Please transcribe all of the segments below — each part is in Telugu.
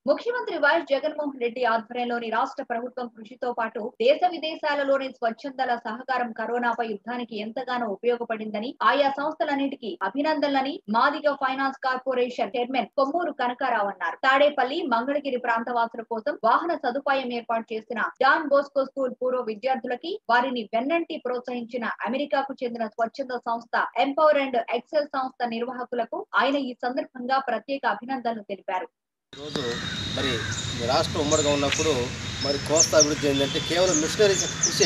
ముఖ్యమంత్రి వైఎస్ జగన్మోహన్ రెడ్డి ఆధ్వర్యంలోని రాష్ట్ర ప్రభుత్వం కృషితో పాటు దేశ విదేశాలలోని స్వచ్ఛందల సహకారం కరోనాపై యుద్ధానికి ఎంతగానో ఉపయోగపడిందని ఆయా సంస్థలన్నిటికీ అభినందనలని Madiga finance corporation chairman Kommuru Kanakarao అన్నారు తాడేపల్లి మంగళగిరి ప్రాంతవాసుల కోసం వాహన సదుపాయం ఏర్పాటు చేసిన జాన్ బోస్కో స్కూల్ పూర్వ విద్యార్థులకి వారిని వెన్నంటి ప్రోత్సహించిన అమెరికాకు చెందిన స్వచ్ఛంద సంస్థ ఎంపవర్ అండ్ ఎక్సెల్ సంస్థ నిర్వాహకులకు ఆయన ఈ సందర్భంగా ప్రత్యేక అభినందనలు తెలిపారు ఈరోజు మరి ఈ రాష్ట్రం ఉమ్మడిగా ఉన్నప్పుడు మరి కోస్తా అభివృద్ధి ఏంటంటే కేవలం మిషనరీస్ యొక్క కృషే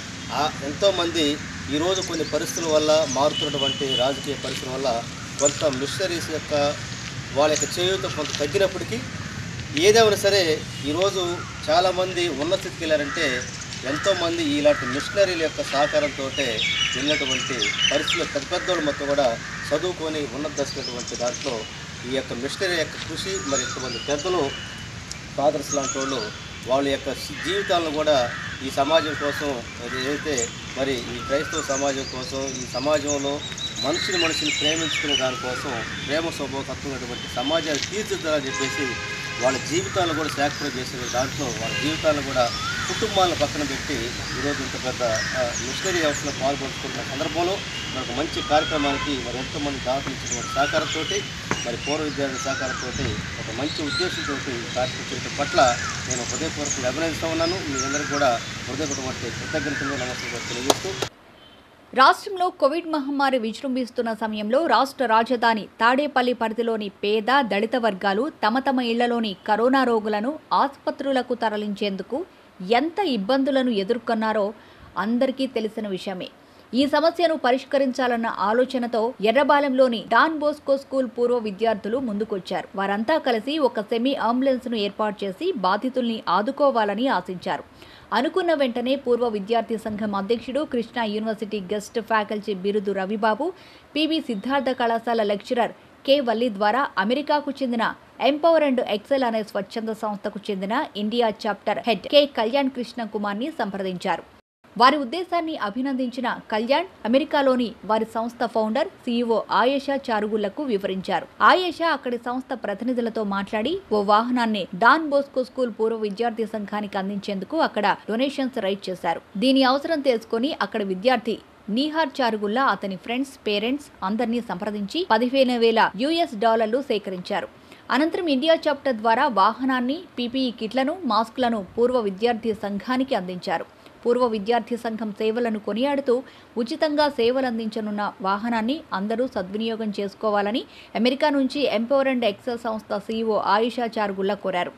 ఆ ఎంతోమంది ఈరోజు కొన్ని పరిస్థితుల వల్ల మారుతున్నటువంటి రాజకీయ పరిస్థితుల వల్ల కొంత మిషనరీస్ యొక్క వాళ్ళ యొక్క చేయూత కొంత తగ్గినప్పటికీ ఏదేమైనా సరే ఈరోజు చాలామంది ఉన్నత స్థితికి వెళ్ళారంటే ఎంతోమంది ఇలాంటి మిషనరీల యొక్క సహకారంతో వెళ్ళినటువంటి పరిస్థితులు పెద్ద పెద్దోళ్ళు మొత్తం కూడా చదువుకొని ఉన్నత దశటువంటి దాంట్లో ఈ యొక్క మిషనరీ యొక్క కృషి మరి ఇంతమంది పెద్దలు ఫాదర్స్ లాంటి వాళ్ళు వాళ్ళ యొక్క జీవితాలను కూడా ఈ సమాజం కోసం అది ఏదైతే మరి ఈ క్రైస్తవ సమాజం కోసం ఈ సమాజంలో మనుషుని మనిషిని ప్రేమించుకునే దానికోసం ప్రేమ స్వభావతత్వం ఉన్నటువంటి సమాజాన్ని తీర్చిదిద్దాలని చెప్పేసి వాళ్ళ జీవితాలను కూడా సాక్రిఫైస్ చేసే దాంట్లో వాళ్ళ జీవితాలను కూడా కుటుంబాలను పక్కన పెట్టి ఈరోజు ఇంత పెద్ద ఆ, మిషనరీ వ్యవస్థలో పాల్గొంటున్న సందర్భంలో మనకు మంచి కార్యక్రమానికి మరి ఎంతోమంది దాతలు ఇచ్చినటువంటి సహకారంతో మరి పూర్వ విద్యార్థుల సహకారంతో ఒక మంచి ఉద్దేశంతో ఈ కార్యక్రమం చేయడం పట్ల నేను హృదయపూర్వకంగా అభినందిస్తూ ఉన్నాను మీ అందరికీ కూడా హృదయపూర్వక కృతజ్ఞతలు నమస్కారం తెలియజేస్తూ రాష్ట్రంలో కోవిడ్ మహమ్మారి విజృంభిస్తున్న సమయంలో రాష్ట్ర రాజధాని తాడేపల్లి పరిధిలోని పేద దళిత వర్గాలు తమ తమ ఇళ్లలోని కరోనా రోగులను ఆసుపత్రులకు తరలించేందుకు ఎంత ఇబ్బందులను ఎదుర్కొన్నారో అందరికీ తెలిసిన విషయమే ఈ సమస్యను పరిష్కరించాలన్న ఆలోచనతో ఎర్రబాలెంలోని డాన్ బోస్కో స్కూల్ పూర్వ విద్యార్థులు ముందుకొచ్చారు వారంతా కలిసి ఒక సెమీ అంబులెన్స్ ను ఏర్పాటు చేసి బాధితుల్ని ఆదుకోవాలని ఆశించారు అనుకున్న వెంటనే పూర్వ విద్యార్థి సంఘం అధ్యక్షుడు కృష్ణా యూనివర్సిటీ గెస్ట్ ఫ్యాకల్టీ బిరుదు రవిబాబు పివి సిద్ధార్థ కళాశాల లెక్చరర్ కె వల్లి ద్వారా అమెరికాకు చెందిన ఎంపవర్ అండ్ ఎక్సెల్ అనే స్వచ్ఛంద సంస్థకు చెందిన India chapter head K Kalyan Krishna కుమార్ని సంప్రదించారు వారి ఉద్దేశాన్ని అభినందించిన కళ్యాణ్ అమెరికాలోని వారి సంస్థ ఫౌండర్ సీఈఓ ఆయేషా చారుగుళ్లకు వివరించారు ఆయేషా అక్కడి సంస్థ ప్రతినిధులతో మాట్లాడి ఓ వాహనాన్ని డాన్ బోస్కో స్కూల్ పూర్వ విద్యార్థి సంఘానికి అందించేందుకు అక్కడ డొనేషన్స్ రైట్ చేశారు దీని అవసరం తెలుసుకుని అక్కడ విద్యార్థి నీహార్ చారుగుల్లా అతని ఫ్రెండ్స్ పేరెంట్స్ అందరినీ సంప్రదించి పదిహేను వేల యుఎస్ డాలర్లు సేకరించారు అనంతరం ఇండియా చాప్టర్ ద్వారా వాహనాన్ని పీపీఈ కిట్లను మాస్కులను పూర్వ విద్యార్థి సంఘానికి అందించారు పూర్వ విద్యార్థి సంఘం సేవలను కొనియాడుతూ ఉచితంగా సేవలు అందించనున్న వాహనాన్ని అందరూ సద్వినియోగం చేసుకోవాలని అమెరికా నుంచి ఎంపవర్ అండ్ ఎక్సెల్ సంస్థ సీఈఓ ఆయిషా చారుగుల్లా కోరారు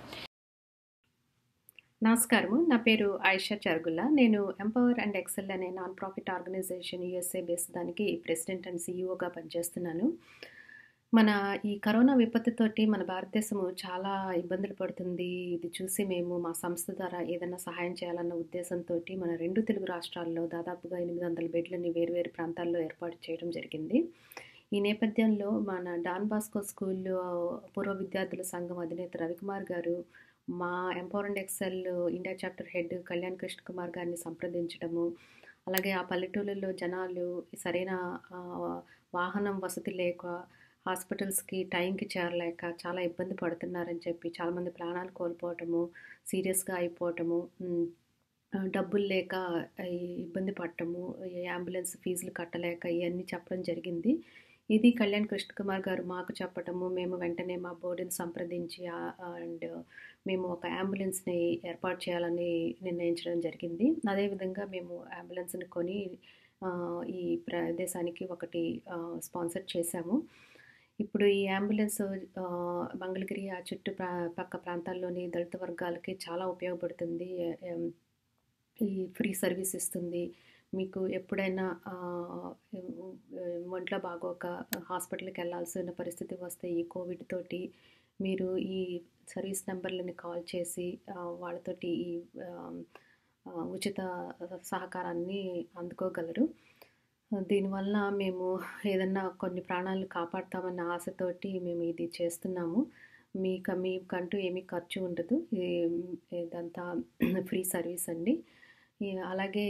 నమస్కారము నా పేరు ఆయిషా చరుగుల్లా నేను ఎంపవర్ అండ్ ఎక్సెల్ అనే non profit organisation USA base దానికి ప్రెసిడెంట్ అండ్ సీఈఓగా పనిచేస్తున్నాను మన ఈ కరోనా విపత్తుతోటి మన భారతదేశము చాలా ఇబ్బందులు పడుతుంది ఇది చూసి మేము మా సంస్థ ద్వారా ఏదైనా సహాయం చేయాలన్న ఉద్దేశంతో మన రెండు తెలుగు రాష్ట్రాల్లో దాదాపుగా ఎనిమిది వందల బెడ్లని వేరువేరు ప్రాంతాల్లో ఏర్పాటు చేయడం జరిగింది ఈ నేపథ్యంలో మన డాన్ బాస్కో స్కూల్లో పూర్వ విద్యార్థుల సంఘం అధినేత రవికుమార్ గారు మా empower and excel India chapter head Kalyan Krishna Kumar గారిని సంప్రదించడము అలాగే ఆ పల్లెటూళ్ళలో జనాలు సరైన ఆ, వాహనం వసతి లేక హాస్పిటల్స్కి టైంకి చేరలేక చాలా ఇబ్బంది పడుతున్నారని చెప్పి చాలామంది ప్రాణాలు కోల్పోవటము సీరియస్గా అయిపోవటము ఉమ్, ఆ, డబ్బులు లేక ఈ ఇబ్బంది పడటము ఈ అంబులెన్స్ ఫీజులు కట్టలేక ఇవన్నీ చెప్పడం జరిగింది ఇది కళ్యాణ్ కృష్ణ కుమార్ గారు మాకు చెప్పటము మేము వెంటనే మా బోర్డుని సంప్రదించి అండ్ మేము ఒక అంబులెన్స్ని ఏర్పాటు చేయాలని నిర్ణయించడం జరిగింది అదేవిధంగా మేము అంబులెన్స్ని కొని ఆ, ఈ ప్రదేశానికి ఒకటి స్పాన్సర్ చేశాము ఇప్పుడు ఈ అంబులెన్స్ ఆ, మంగళగిరి ఆ చుట్టూ ప్రా పక్క ప్రాంతాల్లోని దళిత వర్గాలకి చాలా ఉపయోగపడుతుంది ఎం, ఈ ఫ్రీ సర్వీస్ ఇస్తుంది మీకు ఎప్పుడైనా ఆ, ఒంట్లో బాగోక హాస్పిటల్కి వెళ్ళాల్సిన పరిస్థితి వస్తే ఈ కోవిడ్ తోటి మీరు ఈ సర్వీస్ నెంబర్లని కాల్ చేసి ఆ, వాళ్ళతోటి ఈ ఆ, ఆ, ఉచిత సహకారాన్ని అందుకోగలరు దీనివల్ల మేము ఏదన్నా కొన్ని ప్రాణాలను కాపాడుతామన్న ఆశతోటి మేము ఇది చేస్తున్నాము మీకు మీకంటూ ఏమీ ఖర్చు ఉండదు ఈ- ఇదంతా ఫ్రీ సర్వీస్ అండి ఈ అలాగే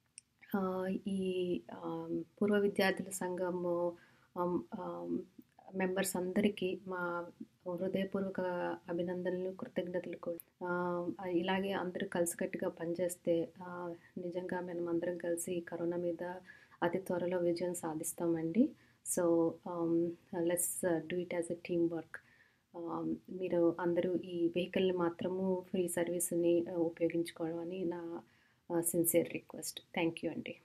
ఆ, ఈ ఆ, పూర్వ విద్యార్థుల సంఘము ఆమ్, ఆమ్, మెంబర్స్ అందరికీ మా హృదయపూర్వక అభినందనలు కృతజ్ఞతలు కూడా ఆ, ఇలాగే అందరూ కలిసికట్టుగా పనిచేస్తే ఆ, నిజంగా మనం అందరం కలిసి కరోనా మీద అతి త్వరలో విజయం సాధిస్తామండి so let's do it as a team work మీరు అందరూ ఈ వెహికల్ని మాత్రము ఫ్రీ సర్వీస్ని ఉపయోగించుకోవడం అని నా సిన్సియర్ రిక్వెస్ట్ థ్యాంక్ యూ అండి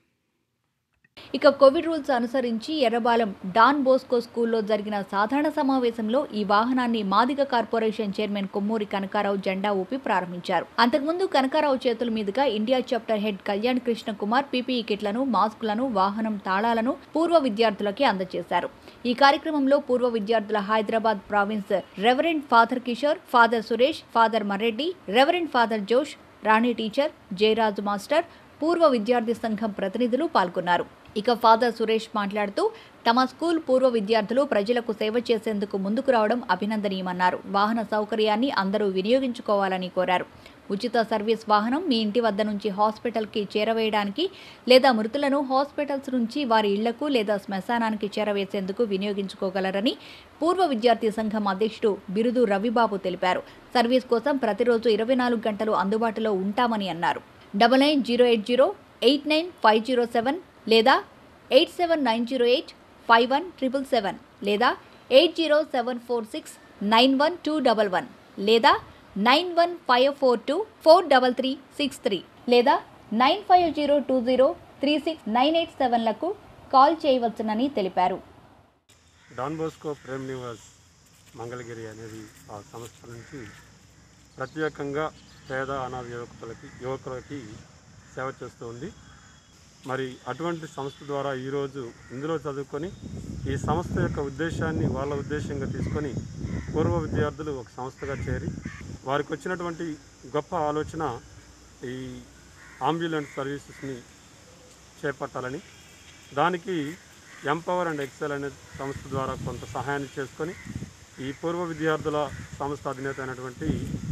ఇక కోవిడ్ రూల్స్ అనుసరించి ఎర్రబాలెం డాన్ బోస్కో స్కూల్లో జరిగిన సాధారణ సమావేశంలో ఈ వాహనాన్ని మాదిగ కార్పొరేషన్ చైర్మన్ కొమ్మూరి కనకారావు జెండా ఊపి ప్రారంభించారు అంతకుముందు కనకారావు చేతుల మీదుగా India chapter head Kalyan Krishna Kumar PPE కిట్లను మాస్కులను వాహనం తాళాలను పూర్వ విద్యార్థులకి అందజేశారు ఈ కార్యక్రమంలో పూర్వ విద్యార్థుల Hyderabad province reverend father Kishore father Suresh father Marreddy reverend father Josh Rani teacher Jayaraju master పూర్వ విద్యార్థి సంఘం ప్రతినిధులు పాల్గొన్నారు ఇక ఫాదర్ సురేష్ మాట్లాడుతూ తమ స్కూల్ పూర్వ విద్యార్థులు ప్రజలకు సేవ చేసేందుకు ముందుకు రావడం అభినందనీయమన్నారు వాహన సౌకర్యాన్ని అందరూ వినియోగించుకోవాలని కోరారు ఉచిత సర్వీస్ వాహనం మీ ఇంటి వద్ద నుంచి హాస్పిటల్కి చేరవేయడానికి లేదా మృతులను హాస్పిటల్స్ నుంచి వారి ఇళ్లకు లేదా శ్మశానానికి చేరవేసేందుకు వినియోగించుకోగలరని పూర్వ విద్యార్థి సంఘం అధ్యక్షుడు బిరుదు రవిబాబు తెలిపారు సర్వీస్ కోసం ప్రతిరోజు ఇరవై నాలుగు గంటలు అందుబాటులో ఉంటామని అన్నారు double nine zero eight zero eight nine five zero seven లేదా eight seven nine zero eight five one triple seven లేదా eight zero seven four six nine one two double one లేదా nine one five four two four double three six three లేదా nine five zero two zero three six nine eight సెవెన్లకు కాల్ చేయవచ్చునని తెలిపారు డాన్ బోస్కో ప్రేమ్ నివాస్ మంగళగిరి అనేది ఆ సంస్థ నుంచి ప్రత్యేకంగా పేద అనాథ యువకులకి యువకులకి సేవ చేస్తూ ఉంది మరి అటువంటి సంస్థ ద్వారా ఈరోజు ఇందులో చదువుకొని ఈ సంస్థ యొక్క ఉద్దేశాన్ని వాళ్ళ ఉద్దేశంగా తీసుకొని పూర్వ విద్యార్థులు ఒక సంస్థగా చేరి వారికి వచ్చినటువంటి గొప్ప ఆలోచన ఈ అంబులెన్స్ సర్వీసెస్ని చేపట్టాలని దానికి ఎంపవర్ అండ్ ఎక్సెల్ అనే సంస్థ ద్వారా కొంత సహాయాన్ని చేసుకొని ఈ పూర్వ విద్యార్థుల సంస్థ అధినేత అయినటువంటి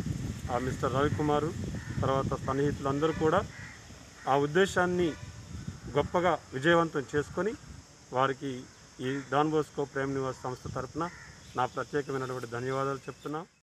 ఆ మిస్టర్ రవికుమారు తర్వాత సన్నిహితులందరూ కూడా ఆ ఉద్దేశాన్ని గొప్పగా విజయవంతం చేసుకొని వారికి ఈ డాన్ బోస్కో ప్రేమ్ నివాస్ సంస్థ తరపున నా ప్రత్యేకమైనటువంటి ధన్యవాదాలు చెప్తున్నా